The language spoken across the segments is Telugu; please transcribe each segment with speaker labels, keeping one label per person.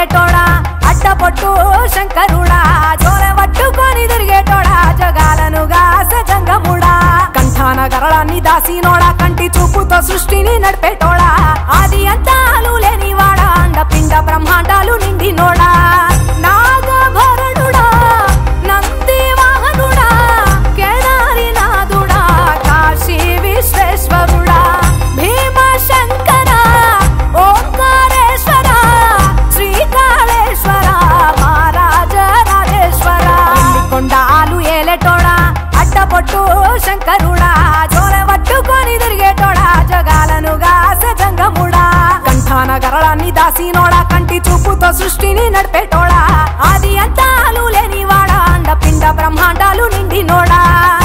Speaker 1: ఏలేటోడా అడ్డపొట్టు శంకరుడా జోల పట్టుకొని తిరిగేటోడా జగాలను గాస జంగముడా కంఠాన గరళాన్ని దాసినోడా కంటి చూపుతో సృష్టిని నడిపేటోడా ఆది అంతాలు లేనివాడా అండ పిండ బ్రహ్మాండాలు నిండినోడా నాగభరణుడా నంది వాహనుడా కేదారి నాదుడా కాశీ విశ్వేశ్వరుడా భీమశంకర ఓంకారేశ్వర శ్రీకాళేశ్వర మహారాజ రాజేశ్వర కొండాలు ఏలేటోడా అడ్డపొట్టు శంకరుడా జోల పట్టుకొని తిరిగేటోడా జగాలను గాస జంగముడా కంఠాన గరళాన్ని దాసినోడా కంటి చూపుతో సృష్టిని నడిపేటోడా ఆది అంతాలు లేనివాడా అండ పిండ బ్రహ్మాండాలు నిండినోడా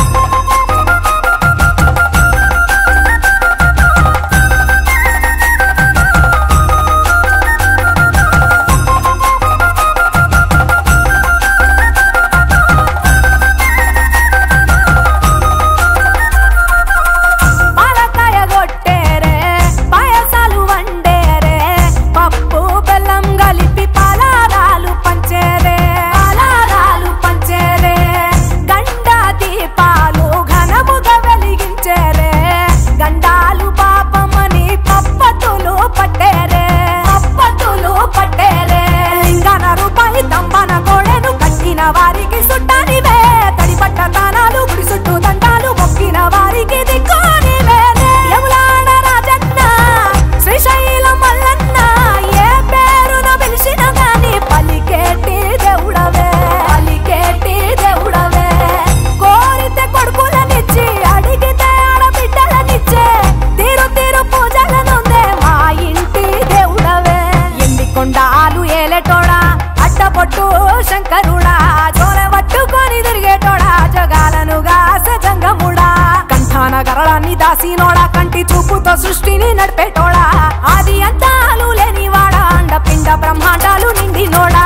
Speaker 1: పాలకాయ కొట్టేరే పాయసాలు వండేరే పప్పు బెల్లం కలిపి పలారాలు పంచేరే పలారాలు పంచేరే గండ దీపాలు ఘనముగా వెలిగించేరే గండాలు పాపమని పప్పతులు పట్టేరే పప్పతులు పట్టేరే లింగన రూపాయి దంపన కోడెను కట్టిన వారికి సుట్టానివే తడిపట్ట తానాలు గుడి చుట్టూ దండాలు మొక్కిన వారికి దిక్కునివే యములాడ రాజన్న శ్రీశైలం మల్లన్న ఏ పేరున పిలిచిన గాని పలికేటి దేవుడవే పలికేటి దేవుడవే కోరితే కొడుకులనిచ్చి అడిగితే ఆడబిడ్డలనిచ్చే తీరు తీరు పూజలనుందే మా ఇంటి దేవుడవే ఎన్ని కొండాలు ఏలేటోడా అడ్డపొట్టు శంకరుడా జోల పట్టుకొని తిరిగేటోడా జగాలను గాస జంగముడా కంఠాన గరళాన్ని దాసినోడా కంటి చూపుతో సృష్టిని నడిపేటోడా ఆది అంతాలు లేనివాడా అండ పిండ బ్రహ్మాండాలు నిండినోడా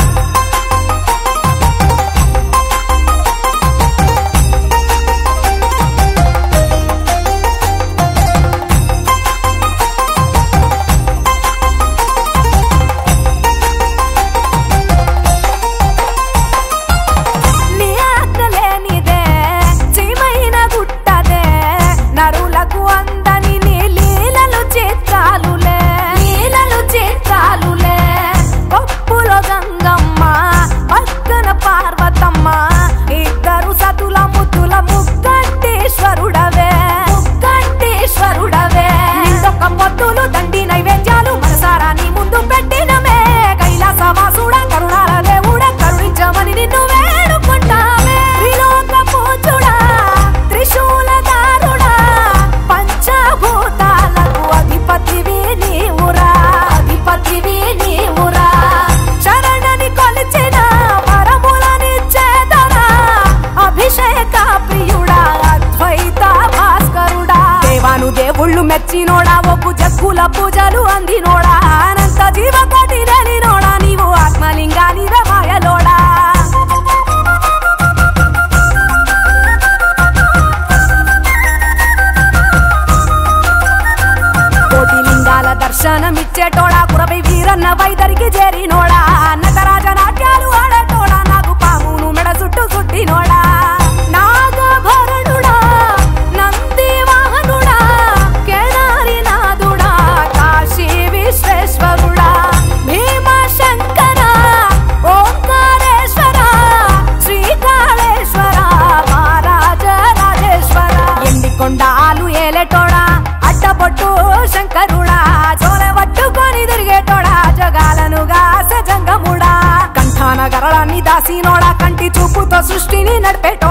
Speaker 1: నీ ఆజ్ఞ లేనిదే చీమైన గుట్టదే నరులకు అందని నీ లీలలు చిత్రాలులే లీలలు చిత్రాలులే పప్పులో గంగమ్మ పక్కన పార్వతమ్మ ఇద్దరు సతుల ముద్దుల ముక్కంటేశ్వరుడవే ముక్కంటేశ్వరుడవే నిందొక్క పొద్దులు దండి నైవేద్యాలు మనసారా నీ ముందు పెట్టినమే కైలాసవాసుడ కరుణాల దేవుడ కరుణించమని నిన్ను వేడుకుంటామే త్రిలోక పూజుడా త్రిశూలదారుడా పంచభూతాలకు అధిపతివి నీవురా అధిపతివి నీవురా శరణని కొలిచిన వరములనిచ్చేదరా అభిషేక ప్రియుడా అద్వైత భాస్కరుడా దేవాను దేవుళ్ళు మెచ్చినోడా ఒప్పు జగ్గుల పూజలు అందినోడా అనంత జీవకోటి నోడా నీవు ఆత్మలింగాని మాయలోడా కోటి లింగాల దర్శనమిచ్చేటోడా కురవై వీరన్న వైదరికి చేరినోడా నటరాజ నాట్యాలు ఆడేటోడా నాకు పామును మెడ చుట్టూ చుట్టినోడా నాగభరణుడా నంది వాహనుడా కేదారి నాదుడా కాశీ విశ్వేశ్వరుడా భీమశంకర ఓంకారేశ్వర శ్రీకాళేశ్వర మహారాజ రాజేశ్వర ఎన్ని కొండాలు ఏలేటోడా అడ్డపొట్టు శంకరుడా జోల పట్టుకొని తిరిగేటోడా జగాలను గాస జంగముడా కంఠాన గరళాన్ని దాసినోడా కంటి చూపుతో సృష్టిని నడిపేటోడా